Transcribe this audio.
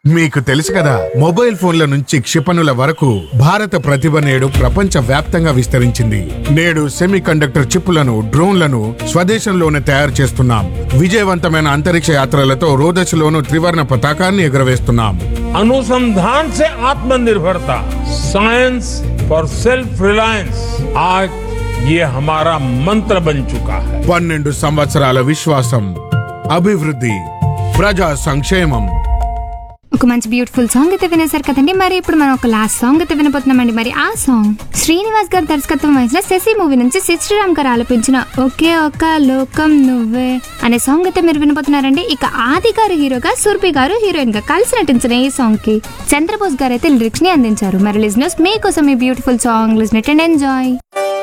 మీకు తెలుసు కదా మొబైల్ ఫోన్ల నుంచి క్షిపణుల వరకు భారత ప్రతిభ నేడు ప్రపంచ వ్యాప్తంగా విస్తరించింది నేడు సెమీ కండక్టర్ చిప్పులను డ్రోన్లను స్వదేశంలోనే తయారు చేస్తున్నాం విజయవంతమైన అంతరిక్ష యాత్రలతో రోదశలోను త్రివర్ణ పతాకాన్ని ఎగురవేస్తున్నాం अनुसंधान से आत्मनिर्भरता साइंस फॉर सेल्फ रिलायंस आज ये हमारा मंत्र बन चुका है పన్నెండు సంవత్సరాల విశ్వాసం అభివృద్ధి ప్రజా సంక్షేమం ఒక మంచి బ్యూటిఫుల్ సాంగ్ అయితే వినేశారు కదండి మరి ఇప్పుడు మనం ఒక లాస్ట్ సాంగ్ అయితే వినబోతున్నామండి మరి ఆ సాంగ్ శ్రీనివాస్ గారు దర్శకత్వం వహించిన శశి మూవీ నుంచి శ్రీరామ్ గారు ఆలపించిన ఒకే ఒక లోకం నువ్వే అనే సాంగ్ అయితే మీరు వినబోతున్నారండి ఇక ఆది గారు హీరోగా సుర్భి గారు హీరోయిన్ గా కలిసి నటించిన ఈ సాంగ్ కి చంద్రబోస్ గారు అయితే లిరిక్స్ ని అందించారు మరి లిజినెస్ మీకోసం ఈ beautiful song listen and enjoy